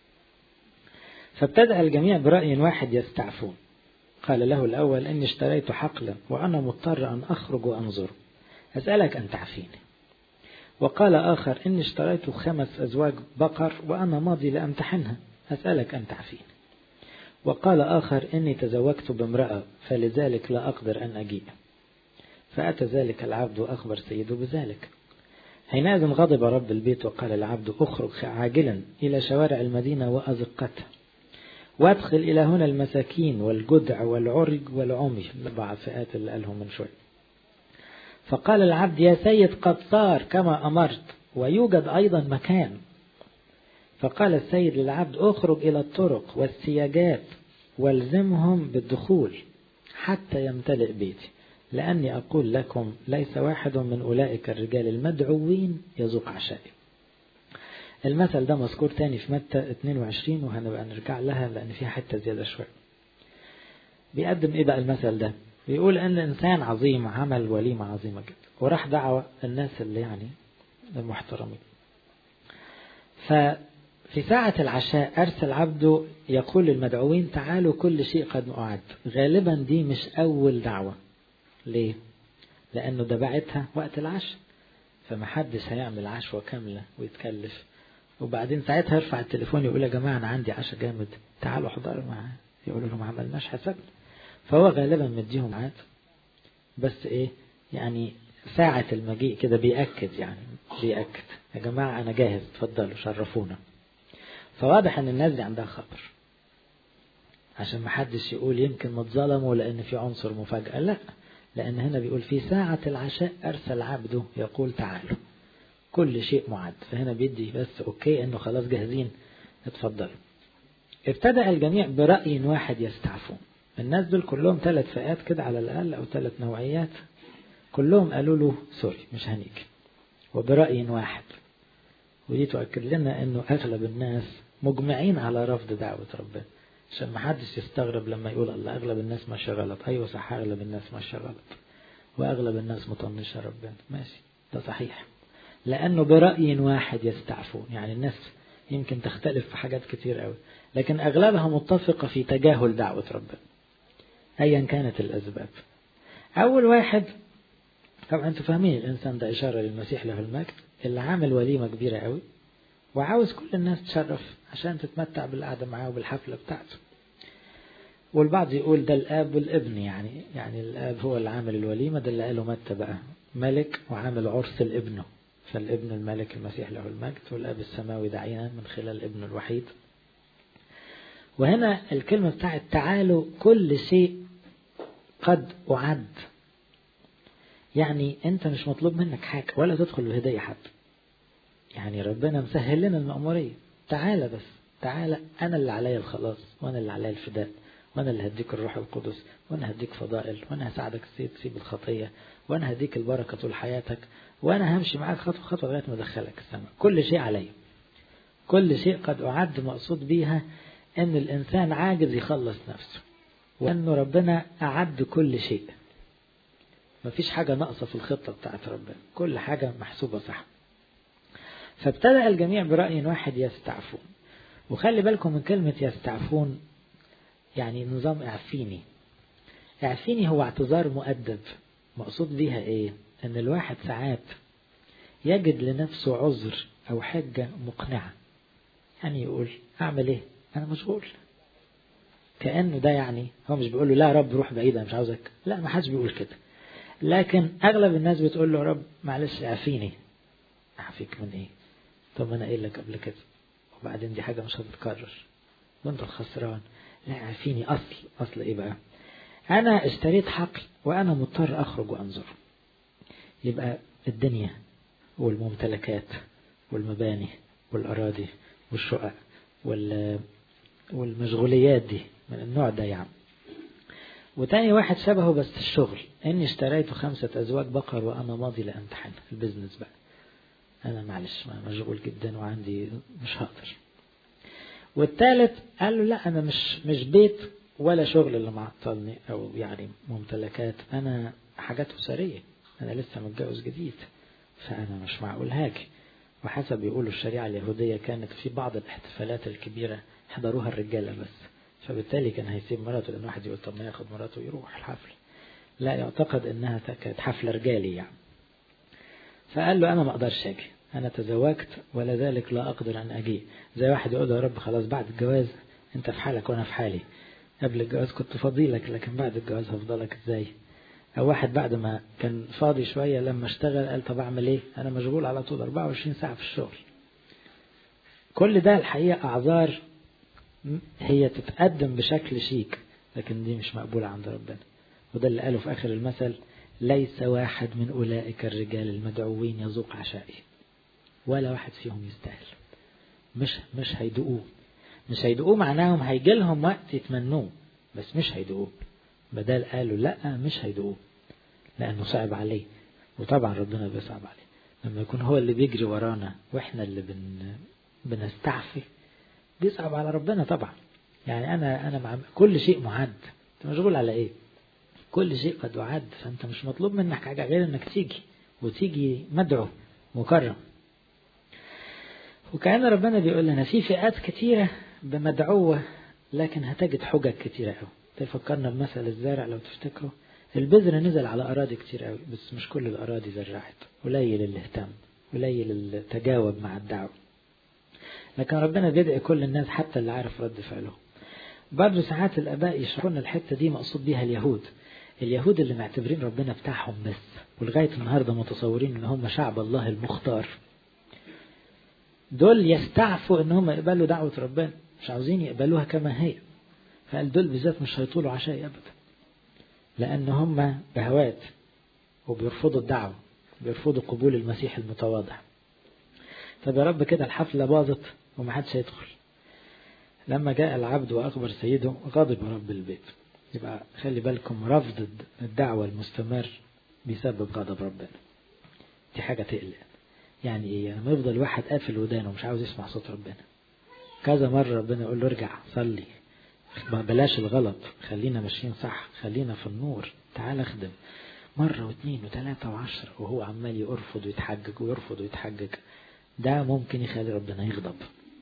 فابتدأ الجميع برأي واحد يستعفون قال له الأول إني اشتريت حقلا وأنا مضطر أن أخرج وأنظر أسألك أن تعفيني وقال آخر إني اشتريت خمس أزواج بقر وأنا ماضي لأمتحنها أسألك أن تعفيني وقال آخر إني تزوجت بامرأة فلذلك لا أقدر أن أجيء فأتى ذلك العبد وأخبر سيده بذلك حينئذ غضب رب البيت وقال العبد اخرج عاجلا إلى شوارع المدينة وأزقتها وادخل إلى هنا المساكين والجدع والعرج والعمي الأربع فئات اللي قالهم من شوي فقال العبد يا سيد قد صار كما أمرت ويوجد أيضا مكان فقال السيد للعبد اخرج إلى الطرق والسياجات والزمهم بالدخول حتى يمتلئ بيتي لأني أقول لكم ليس واحد من أولئك الرجال المدعوين يذوق عشائي المثل ده مذكور تاني في متى 22 وهنبقى نرجع لها لأن فيها حتة زيادة شوية بيقدم إيه بقى المثل ده بيقول أن إنسان عظيم عمل وليمة عظيمة جدا وراح دعوة الناس اللي يعني المحترمين في ساعة العشاء أرسل عبده يقول للمدعوين تعالوا كل شيء قد أعد غالبا دي مش أول دعوة ليه؟ لأنه ده بعتها وقت العشاء فمحدش هيعمل عشوة كاملة ويتكلف وبعدين ساعتها يرفع التليفون يقول يا جماعة أنا عندي عشاء جامد تعالوا احضروا معاه يقولوا له ما عملناش حسابنا فهو غالبا مديهم عاد بس إيه يعني ساعة المجيء كده بيأكد يعني بيأكد يا جماعة أنا جاهز اتفضلوا شرفونا فواضح ان الناس دي عندها خبر عشان ما حدش يقول يمكن ما اتظلموا لان في عنصر مفاجأة لا لان هنا بيقول في ساعة العشاء ارسل عبده يقول تعالوا كل شيء معد فهنا بيدي بس اوكي انه خلاص جاهزين اتفضلوا ابتدأ الجميع برأي واحد يستعفون الناس دول كلهم ثلاث فئات كده على الأقل أو ثلاث نوعيات كلهم قالوا له سوري مش هنيجي وبرأي واحد ودي تؤكد لنا انه اغلب الناس مجمعين على رفض دعوة ربنا عشان ما حدش يستغرب لما يقول الله اغلب الناس ماشيه غلط ايوه صح اغلب الناس ماشيه غلط واغلب الناس مطنشه ربنا ماشي ده صحيح لانه برأي واحد يستعفون يعني الناس يمكن تختلف في حاجات كتير قوي لكن اغلبها متفقه في تجاهل دعوه ربنا ايا كانت الاسباب اول واحد طبعا انتوا فاهمين الانسان ده اشاره للمسيح له المجد اللي عامل وليمة كبيرة قوي وعاوز كل الناس تشرف عشان تتمتع بالقعدة معاه وبالحفلة بتاعته والبعض يقول ده الآب والابن يعني يعني الآب هو اللي عامل الوليمة ده اللي قاله متى بقى ملك وعامل عرس لابنه فالابن الملك المسيح له المجد والآب السماوي دعينا من خلال ابنه الوحيد وهنا الكلمة بتاعت تعالوا كل شيء قد أعد يعني انت مش مطلوب منك حاجة ولا تدخل بهدية حد يعني ربنا مسهل لنا المأمورية تعالى بس تعالى انا اللي عليا الخلاص وانا اللي عليا الفداء وانا اللي هديك الروح القدس وانا هديك فضائل وانا هساعدك تسيب الخطية وانا هديك البركة طول حياتك وانا همشي معاك خطوة خطوة لغاية ما ادخلك السماء كل شيء عليا كل شيء قد أعد مقصود بيها ان الانسان عاجز يخلص نفسه وانه ربنا اعد كل شيء مفيش حاجة ناقصة في الخطة بتاعت ربنا كل حاجة محسوبة صح فابتدأ الجميع برأي واحد يستعفون وخلي بالكم من كلمة يستعفون يعني نظام اعفيني اعفيني هو اعتذار مؤدب مقصود بيها ايه ان الواحد ساعات يجد لنفسه عذر او حجة مقنعة يعني يقول اعمل ايه انا مشغول كأنه ده يعني هو مش بيقول له لا رب روح بعيد انا مش عاوزك لا ما حدش بيقول كده لكن اغلب الناس بتقول له يا رب معلش اعفيني اعفيك من ايه طب ما انا قايل لك قبل كده وبعدين دي حاجه مش هتتكرر وانت الخسران لا اعفيني اصل اصل ايه بقى انا اشتريت حقل وانا مضطر اخرج وانظر يبقى الدنيا والممتلكات والمباني والاراضي والشقق وال والمشغوليات دي من النوع ده يعني وتاني واحد شبهه بس الشغل اني اشتريت خمسة ازواج بقر وانا ماضي لامتحن في البيزنس بقى انا معلش مشغول جدا وعندي مش هقدر والثالث قال له لا انا مش مش بيت ولا شغل اللي معطلني او يعني ممتلكات انا حاجات اسريه انا لسه متجوز جديد فانا مش معقول هاجي وحسب يقولوا الشريعه اليهوديه كانت في بعض الاحتفالات الكبيره حضروها الرجاله بس فبالتالي كان هيسيب مراته لان واحد يقول طب ما ياخد مراته ويروح الحفل لا يعتقد انها كانت حفله رجالي يعني فقال له انا ما اقدرش اجي انا تزوجت ولا ذلك لا اقدر ان اجي زي واحد يقول له يا رب خلاص بعد الجواز انت في حالك وانا في حالي قبل الجواز كنت فضيلك لكن بعد الجواز هفضلك ازاي او واحد بعد ما كان فاضي شويه لما اشتغل قال طب اعمل ايه انا مشغول على طول 24 ساعه في الشغل كل ده الحقيقه اعذار هي تتقدم بشكل شيك لكن دي مش مقبولة عند ربنا وده اللي قاله في آخر المثل ليس واحد من أولئك الرجال المدعوين يذوق عشائي ولا واحد فيهم يستاهل مش مش هيدقوه مش هيدقوه معناهم هيجي لهم وقت يتمنوه بس مش هيدقوه بدل قالوا لا مش هيدقوه لأنه صعب عليه وطبعا ربنا بيصعب عليه لما يكون هو اللي بيجري ورانا واحنا اللي بن بنستعفي بيصعب على ربنا طبعا يعني انا انا مع كل شيء معد انت مشغول على ايه كل شيء قد أعد فانت مش مطلوب منك حاجه غير انك تيجي وتيجي مدعو مكرم وكأن ربنا بيقول لنا في فئات كتيرة بمدعوة لكن هتجد حجج كتيرة قوي تفكرنا بمثل الزارع لو تفتكروا البذر نزل على أراضي كتير قوي بس مش كل الأراضي زرعت قليل اللي اهتم قليل اللي تجاوب مع الدعوة لكن ربنا بيدعي كل الناس حتى اللي عارف رد فعله برضه ساعات الآباء يشرحون الحتة دي مقصود بيها اليهود اليهود اللي معتبرين ربنا بتاعهم بس ولغاية النهاردة متصورين ان هم شعب الله المختار دول يستعفوا ان هم يقبلوا دعوة ربنا مش عاوزين يقبلوها كما هي فقال دول بالذات مش هيطولوا عشاء ابدا لان هم بهوات وبيرفضوا الدعوة بيرفضوا قبول المسيح المتواضع طب يا رب كده الحفلة باظت ومحدش هيدخل لما جاء العبد وأخبر سيده غضب رب البيت يبقى خلي بالكم رفض الدعوة المستمر بيسبب غضب ربنا دي حاجة تقلق يعني ايه لما يفضل واحد قافل ودانه ومش عاوز يسمع صوت ربنا كذا مرة ربنا يقول له ارجع صلي بلاش الغلط خلينا ماشيين صح خلينا في النور تعال اخدم مرة واثنين وثلاثة وعشرة وهو عمال يرفض ويتحجج ويرفض ويتحجج ده ممكن يخلي ربنا يغضب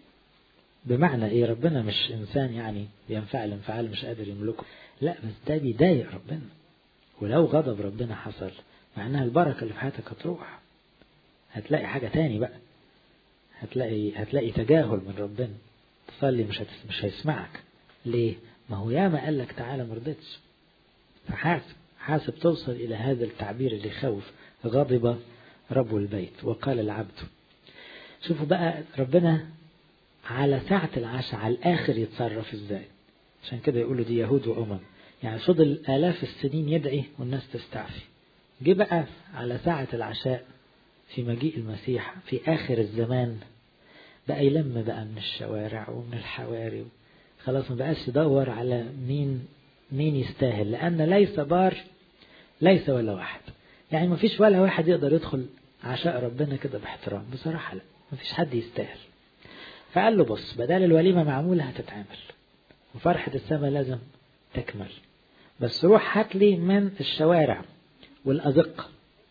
بمعنى ايه ربنا مش انسان يعني بينفعل انفعال مش قادر يملكه لا بس ده بيضايق ربنا ولو غضب ربنا حصل معناها البركة اللي في حياتك هتروح هتلاقي حاجة تاني بقى هتلاقي هتلاقي تجاهل من ربنا تصلي مش هتس... مش هيسمعك ليه؟ ما هو ياما قال لك تعالى ما رضيتش فحاسب حاسب توصل إلى هذا التعبير اللي يخوف غضب رب البيت وقال العبد شوفوا بقى ربنا على ساعة العشاء على الآخر يتصرف ازاي عشان كده يقولوا دي يهود وأمم يعني فضل آلاف السنين يدعي والناس تستعفي جه بقى على ساعة العشاء في مجيء المسيح في آخر الزمان بقى يلم بقى من الشوارع ومن الحواري خلاص ما بقاش يدور على مين مين يستاهل لأن ليس بار ليس ولا واحد يعني ما فيش ولا واحد يقدر يدخل عشاء ربنا كده باحترام بصراحة لا ما فيش حد يستاهل فقال له بص بدل الوليمة معمولة هتتعمل وفرحة السماء لازم تكمل بس روح هات لي من الشوارع والأزقة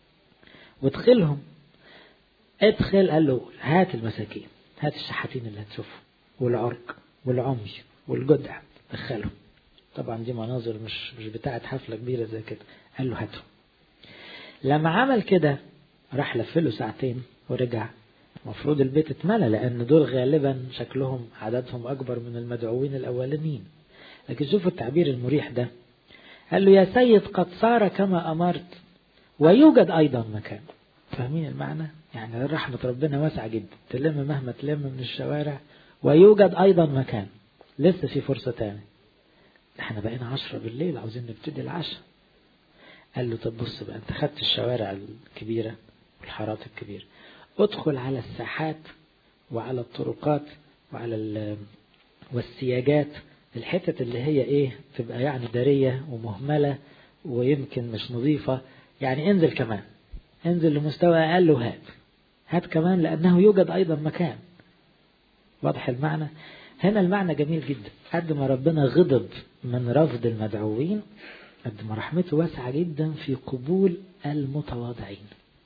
وادخلهم ادخل قال له هات المساكين هات الشحاتين اللي هتشوفهم والعرق والعمي والجدع دخلهم طبعا دي مناظر مش مش بتاعت حفلة كبيرة زي كده قال له هاتهم لما عمل كده راح لفله ساعتين ورجع المفروض البيت اتملى لأن دول غالبا شكلهم عددهم أكبر من المدعوين الأولانيين لكن شوفوا التعبير المريح ده قال له يا سيد قد صار كما أمرت ويوجد أيضا مكان فاهمين المعنى؟ يعني رحمة ربنا واسعة جدا تلم مهما تلم من الشوارع ويوجد أيضا مكان لسه في فرصة تاني احنا بقينا عشرة بالليل عاوزين نبتدي العشاء قال له طب بص بقى انت خدت الشوارع الكبيرة والحارات الكبيرة ادخل على الساحات وعلى الطرقات وعلى والسياجات الحتت اللي هي ايه تبقى يعني دارية ومهملة ويمكن مش نظيفة يعني انزل كمان انزل لمستوى اقل وهات هات كمان لانه يوجد ايضا مكان واضح المعنى هنا المعنى جميل جدا قد ما ربنا غضب من رفض المدعوين قد ما رحمته واسعة جدا في قبول المتواضعين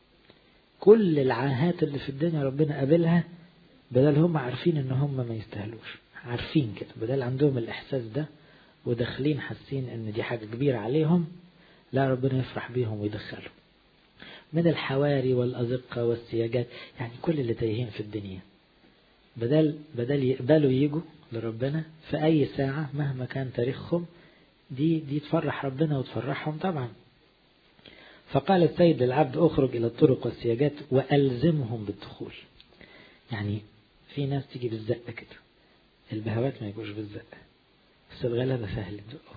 كل العاهات اللي في الدنيا ربنا قابلها بدل هم عارفين ان هم ما يستاهلوش عارفين كده بدل عندهم الاحساس ده وداخلين حاسين ان دي حاجة كبيرة عليهم لا ربنا يفرح بيهم ويدخلهم من الحواري والأزقة والسياجات يعني كل اللي تايهين في الدنيا بدل بدل يقبلوا يجوا لربنا في أي ساعة مهما كان تاريخهم دي دي تفرح ربنا وتفرحهم طبعا فقال السيد للعبد اخرج إلى الطرق والسياجات وألزمهم بالدخول يعني في ناس تيجي بالزقة كده البهوات ما يجوش بالزقة بس الغلبة سهل يدقوا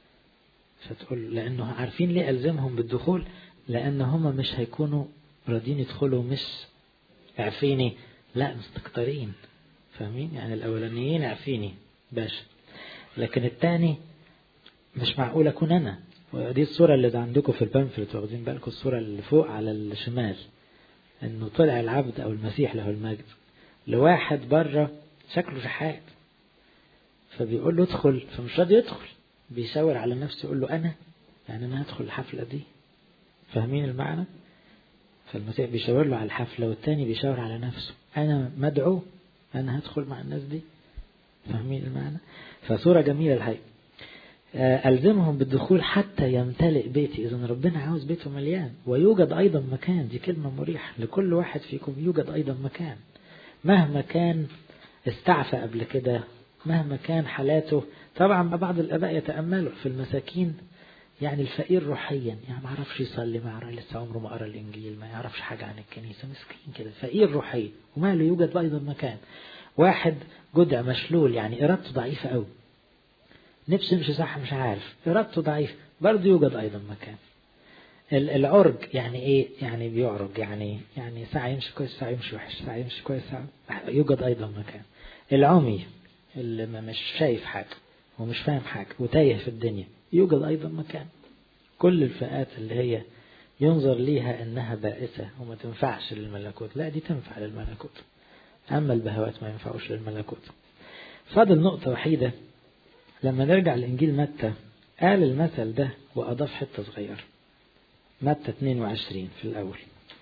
فتقول لأنه عارفين ليه ألزمهم بالدخول لأن هم مش هيكونوا راضيين يدخلوا مش عارفيني لا مستكترين فاهمين يعني الأولانيين عارفيني باشا لكن الثاني مش معقول أكون أنا ودي الصورة اللي عندكم في البنفلت واخدين بالكم الصورة اللي فوق على الشمال انه طلع العبد او المسيح له المجد لواحد بره شكله شحات فبيقول له ادخل فمش راضي يدخل بيشاور على نفسه يقول له انا يعني انا هدخل الحفلة دي فاهمين المعنى فالمسيح بيشاور له على الحفلة والتاني بيشاور على نفسه انا مدعو أنا هدخل مع الناس دي فاهمين المعنى فصورة جميلة الحقيقة ألزمهم بالدخول حتى يمتلئ بيتي إذا ربنا عاوز بيته مليان ويوجد أيضا مكان دي كلمة مريحة لكل واحد فيكم يوجد أيضا مكان مهما كان استعفى قبل كده مهما كان حالاته طبعا بعض الآباء يتأملوا في المساكين يعني الفقير روحيا يعني ما يعرفش يصلي ما يعرف لسه عمره ما قرا الانجيل ما يعرفش حاجه عن الكنيسه مسكين كده فقير روحيا وماله يوجد ايضا مكان واحد جدع مشلول يعني ارادته ضعيفه قوي نفسه يمشي صح مش عارف ارادته ضعيفه برضه يوجد ايضا مكان العرج يعني ايه يعني بيعرج يعني يعني ساعه يمشي كويس ساعه يمشي وحش ساعه يمشي كويس ساعه يوجد ايضا مكان العمي اللي مش شايف حاجه ومش فاهم حاجه وتايه في الدنيا يوجد أيضا مكان كل الفئات اللي هي ينظر ليها أنها بائسة وما تنفعش للملكوت لا دي تنفع للملكوت أما البهوات ما ينفعوش للملكوت فاضل نقطة وحيدة لما نرجع لإنجيل متى قال المثل ده وأضاف حتة صغيرة متى 22 في الأول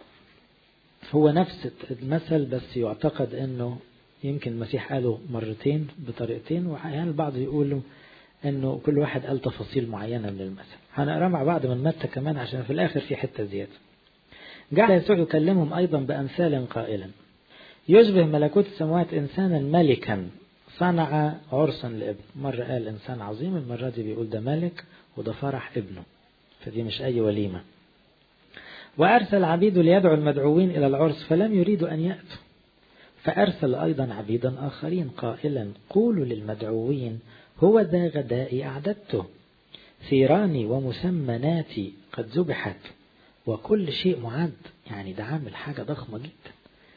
هو نفس المثل بس يعتقد أنه يمكن المسيح قاله مرتين بطريقتين وأحيانا البعض يقولوا انه كل واحد قال تفاصيل معينة من المثل هنقرا مع بعض من متى كمان عشان في الاخر في حتة زيادة جعل يسوع يكلمهم ايضا بامثال قائلا يشبه ملكوت السماوات انسانا ملكا صنع عرسا لابن مرة قال انسان عظيم المرة دي بيقول ده ملك وده فرح ابنه فدي مش اي وليمة وارسل عبيد ليدعو المدعوين الى العرس فلم يريدوا ان ياتوا فارسل ايضا عبيدا اخرين قائلا قولوا للمدعوين هو ذا غدائي أعددته ثيراني ومسمناتي قد ذبحت وكل شيء معد يعني ده عامل حاجة ضخمة جدا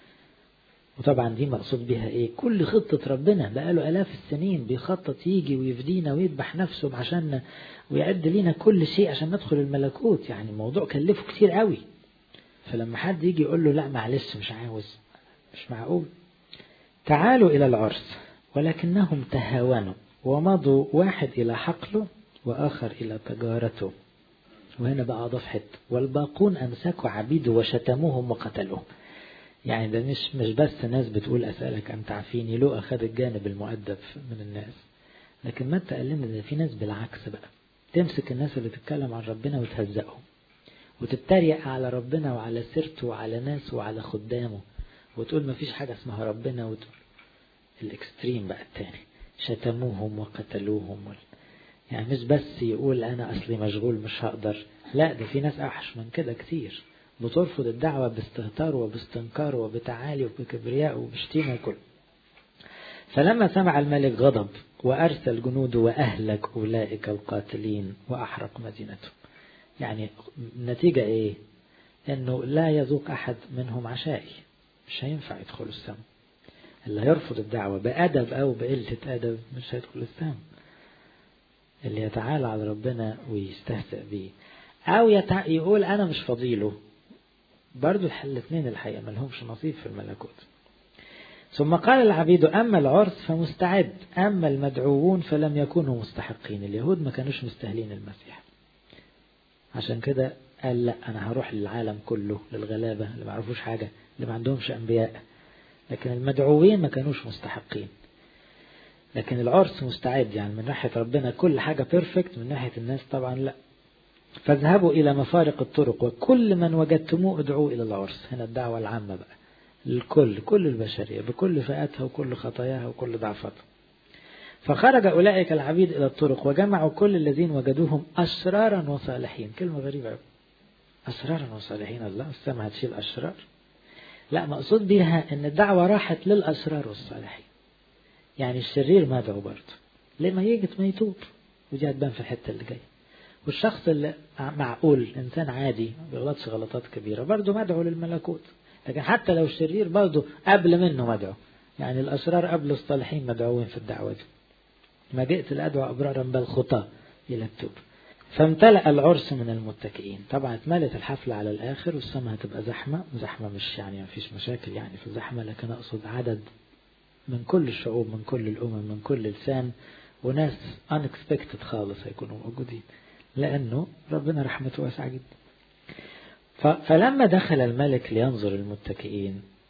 وطبعا دي مقصود بها ايه كل خطة ربنا بقاله الاف السنين بيخطط يجي ويفدينا ويذبح نفسه عشان ويعد لينا كل شيء عشان ندخل الملكوت يعني الموضوع كلفه كتير قوي فلما حد يجي يقول له لا معلش مش عاوز مش معقول تعالوا الى العرس ولكنهم تهاونوا ومضوا واحد إلى حقله وآخر إلى تجارته وهنا بقى أضاف حتة والباقون أمسكوا عبيده وشتموهم وقتلوهم يعني ده مش مش بس ناس بتقول أسألك أم تعفيني لو أخذ الجانب المؤدب من الناس لكن متى قال لنا إن في ناس بالعكس بقى تمسك الناس اللي تتكلم عن ربنا وتهزقهم وتتريق على ربنا وعلى سيرته وعلى ناس وعلى خدامه وتقول ما فيش حاجة اسمها ربنا وتقول الاكستريم بقى التاني شتموهم وقتلوهم يعني مش بس يقول أنا أصلي مشغول مش هقدر لا ده في ناس أوحش من كده كتير بترفض الدعوة باستهتار وباستنكار وبتعالي وبكبرياء وبشتيمة وكل فلما سمع الملك غضب وأرسل جنوده وأهلك أولئك القاتلين وأحرق مدينته يعني النتيجة إيه إنه لا يذوق أحد منهم عشائي مش هينفع يدخلوا السماء اللي هيرفض الدعوة بأدب أو بقلة أدب مش هيدخل السماء اللي يتعالى على ربنا ويستهزئ بيه أو يتع... يقول أنا مش فضيله برضو الاثنين الحقيقة ما لهمش نصيب في الملكوت ثم قال العبيد أما العرس فمستعد أما المدعوون فلم يكونوا مستحقين اليهود ما كانوش مستاهلين المسيح عشان كده قال لا أنا هروح للعالم كله للغلابة اللي ما يعرفوش حاجة اللي ما عندهمش أنبياء لكن المدعوين ما كانوش مستحقين لكن العرس مستعد يعني من ناحية ربنا كل حاجة بيرفكت من ناحية الناس طبعا لا فاذهبوا إلى مفارق الطرق وكل من وجدتموه ادعوه إلى العرس هنا الدعوة العامة بقى الكل كل البشرية بكل فئاتها وكل خطاياها وكل ضعفاتها فخرج أولئك العبيد إلى الطرق وجمعوا كل الذين وجدوهم أشرارا وصالحين كلمة غريبة أشرارا وصالحين الله السماء هتشيل أشرار لا مقصود بيها ان الدعوة راحت للأشرار والصالحين يعني الشرير مدعو برضه لما يجي ما يتوب ودي هتبان في الحتة اللي جاية والشخص اللي معقول إنسان عادي ما بيغلطش غلطات كبيرة برضه مدعو للملكوت لكن حتى لو الشرير برضه قبل منه مدعو يعني الأشرار قبل الصالحين مدعوين في الدعوة دي ما جئت لأدعو أبرارا بل خطاة إلى التوب فامتلأ العرس من المتكئين طبعا اتملت الحفلة على الآخر والسماء هتبقى زحمة زحمة مش يعني ما فيش مشاكل يعني في الزحمة لكن أقصد عدد من كل الشعوب من كل الأمم من كل لسان وناس unexpected خالص هيكونوا موجودين لأنه ربنا رحمته واسعة جدا فلما دخل الملك لينظر المتكئين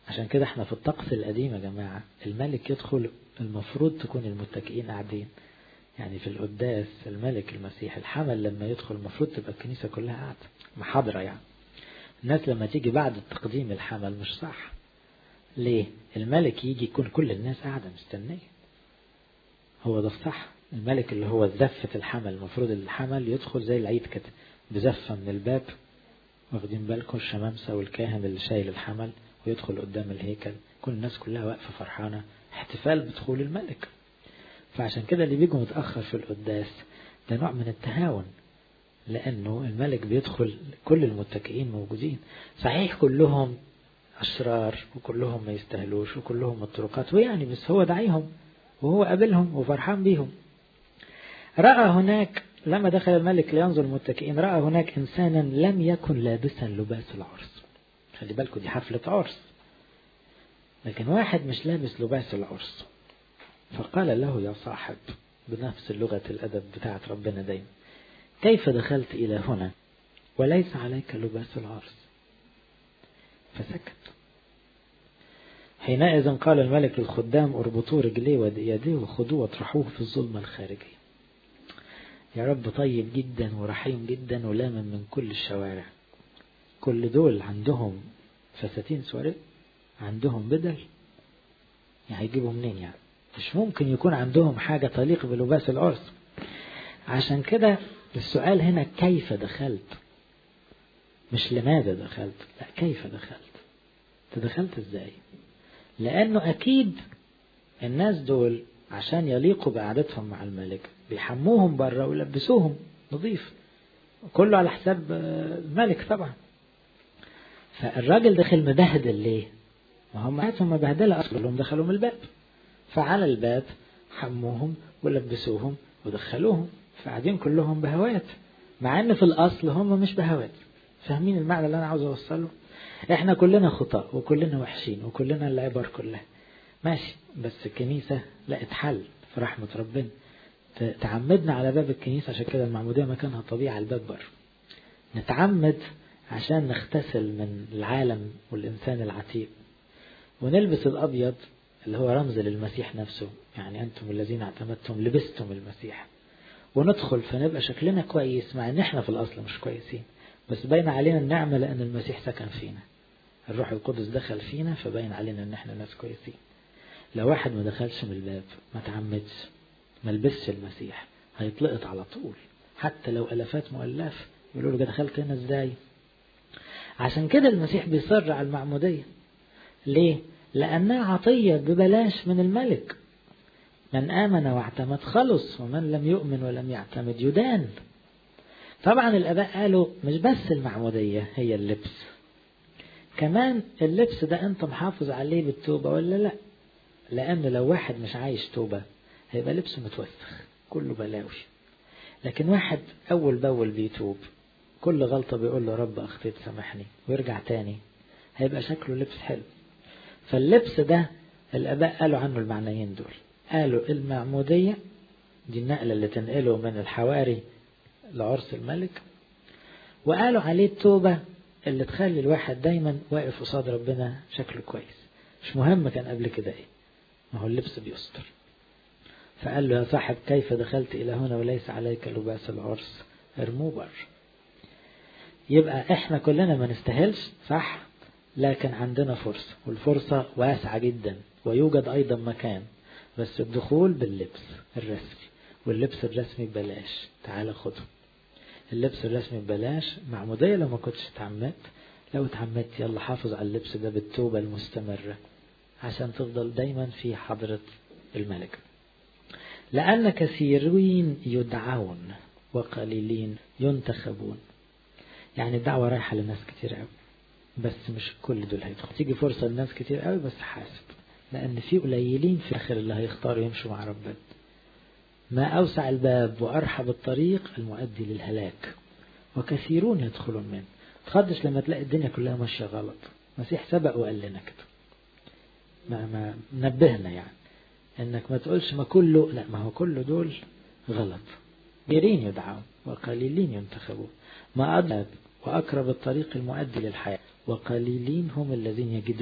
عشان كده احنا في الطقس القديم يا جماعة الملك يدخل المفروض تكون المتكئين قاعدين يعني في القداس الملك المسيح الحمل لما يدخل المفروض تبقى الكنيسة كلها قاعدة محاضرة يعني الناس لما تيجي بعد التقديم الحمل مش صح ليه الملك يجي يكون كل الناس قاعدة مستنية هو ده الصح الملك اللي هو زفة الحمل المفروض الحمل يدخل زي العيد كده بزفة من الباب واخدين بالكم الشمامسة والكاهن اللي شايل الحمل ويدخل قدام الهيكل كل الناس كلها واقفة فرحانة احتفال بدخول الملك فعشان كده اللي بيجوا متأخر في القداس ده نوع من التهاون لأنه الملك بيدخل كل المتكئين موجودين صحيح كلهم أشرار وكلهم ما يستاهلوش وكلهم الطرقات ويعني بس هو دعيهم وهو قابلهم وفرحان بيهم رأى هناك لما دخل الملك لينظر المتكئين رأى هناك إنسانا لم يكن لابسا لباس العرس خلي بالكم دي حفلة عرس لكن واحد مش لابس لباس العرس فقال له يا صاحب بنفس لغة الأدب بتاعت ربنا دايما كيف دخلت إلى هنا وليس عليك لباس العرس فسكت حينئذ قال الملك للخدام اربطوا رجليه ويديه وخذوه واطرحوه في الظلمة الخارجية يا رب طيب جدا ورحيم جدا ولامن من كل الشوارع كل دول عندهم فساتين سواري عندهم بدل يعني هيجيبوا منين يعني مش ممكن يكون عندهم حاجة تليق بلباس العرس عشان كده السؤال هنا كيف دخلت مش لماذا دخلت لا كيف دخلت تدخلت ازاي لانه اكيد الناس دول عشان يليقوا بقعدتهم مع الملك بيحموهم بره ويلبسوهم نظيف كله على حساب الملك طبعا فالراجل دخل مبهدل ليه ما هم قعدتهم مبهدلة أصلا كلهم دخلوا من الباب فعلى الباب حموهم ولبسوهم ودخلوهم فقاعدين كلهم بهوات مع ان في الاصل هم مش بهوات فاهمين المعنى اللي انا عاوز اوصله احنا كلنا خطاء وكلنا وحشين وكلنا العبر كلها ماشي بس الكنيسة لقت حل في رحمة ربنا تعمدنا على باب الكنيسة عشان كده المعمودية مكانها طبيعي على الباب بره نتعمد عشان نغتسل من العالم والإنسان العتيق ونلبس الأبيض اللي هو رمز للمسيح نفسه يعني أنتم الذين اعتمدتم لبستم المسيح وندخل فنبقى شكلنا كويس مع ان احنا في الاصل مش كويسين بس باين علينا النعمة لان المسيح سكن فينا الروح القدس دخل فينا فباين علينا ان احنا ناس كويسين لو واحد ما دخلش من الباب ما تعمدش ما لبسش المسيح هيطلقت على طول حتى لو الافات مؤلاف يقولوا له ده دخلت هنا ازاي عشان كده المسيح بيصر على المعمودية ليه لانها عطية ببلاش من الملك من آمن واعتمد خلص ومن لم يؤمن ولم يعتمد يدان طبعا الآباء قالوا مش بس المعمودية هي اللبس كمان اللبس ده أنت محافظ عليه بالتوبة ولا لا لأن لو واحد مش عايش توبة هيبقى لبسه متوسخ كله بلاوي لكن واحد أول بأول بيتوب كل غلطة بيقول له رب أخطيت سامحني ويرجع تاني هيبقى شكله لبس حلو فاللبس ده الآباء قالوا عنه المعنيين دول قالوا المعمودية دي النقلة اللي تنقله من الحواري لعرس الملك وقالوا عليه التوبة اللي تخلي الواحد دايما واقف قصاد ربنا شكله كويس مش مهم كان قبل كده ايه ما هو اللبس بيستر فقال له يا صاحب كيف دخلت إلى هنا وليس عليك لباس العرس ارموه بر يبقى احنا كلنا ما نستاهلش صح لكن عندنا فرصة والفرصة واسعة جدا ويوجد أيضا مكان بس الدخول باللبس الرسمي واللبس الرسمي ببلاش تعال خده اللبس الرسمي ببلاش معمودية لو ما كنتش اتعمدت لو اتعمدت يلا حافظ على اللبس ده بالتوبة المستمرة عشان تفضل دايما في حضرة الملك لأن كثيرين يدعون وقليلين ينتخبون يعني الدعوة رايحة لناس كتير قوي بس مش كل دول هيدخل تيجي فرصة لناس كتير قوي بس حاسب لأن في قليلين في الآخر اللي هيختاروا يمشوا مع ربنا ما أوسع الباب وأرحب الطريق المؤدي للهلاك وكثيرون يدخلون منه تخدش لما تلاقي الدنيا كلها ماشية غلط المسيح سبق وقال لنا كده ما, ما نبهنا يعني انك ما تقولش ما كله لا ما هو كله دول غلط كثيرين يدعون وقليلين ينتخبون ما أضرب وأقرب الطريق المؤدي للحياة وقليلين هم الذين يجدونه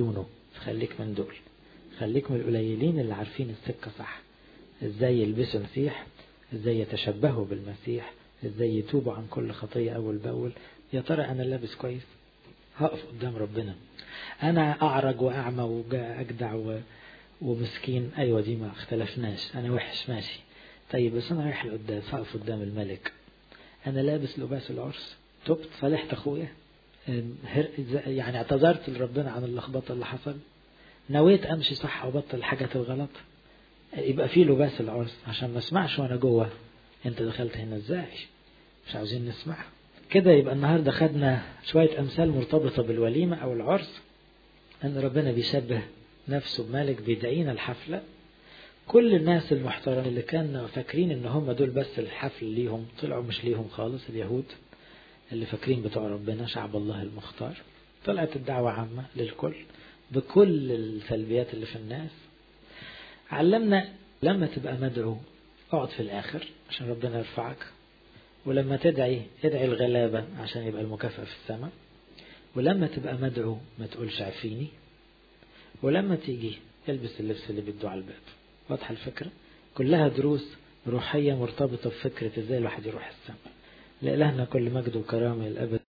خليك من دول خليك من القليلين اللي عارفين السكة صح ازاي يلبسوا المسيح ازاي يتشبهوا بالمسيح ازاي يتوبوا عن كل خطية اول باول يا ترى انا لابس كويس هقف قدام ربنا انا اعرج واعمى واجدع و... ومسكين ايوه دي ما اختلفناش انا وحش ماشي طيب بس انا رايح لقدام هقف قدام الملك انا لابس لباس العرس تبت صالحت اخويا يعني اعتذرت لربنا عن اللخبطه اللي حصل نويت امشي صح وبطل الحاجات الغلط يبقى في لباس العرس عشان ما اسمعش وانا جوه انت دخلت هنا ازاي مش عاوزين نسمع كده يبقى النهارده خدنا شويه امثال مرتبطه بالوليمه او العرس ان ربنا بيشبه نفسه بملك بيدعينا الحفله كل الناس المحترمين اللي كانوا فاكرين ان هم دول بس الحفل ليهم طلعوا مش ليهم خالص اليهود اللي فاكرين بتوع ربنا شعب الله المختار طلعت الدعوة عامة للكل بكل السلبيات اللي في الناس علمنا لما تبقى مدعو اقعد في الآخر عشان ربنا يرفعك ولما تدعي ادعي الغلابة عشان يبقى المكافأة في السماء ولما تبقى مدعو ما تقولش عفيني ولما تيجي البس اللبس اللي بيدوا على الباب واضحة الفكرة كلها دروس روحية مرتبطة بفكرة ازاي الواحد يروح السماء لإلهنا كل مجد وكرامة الأبد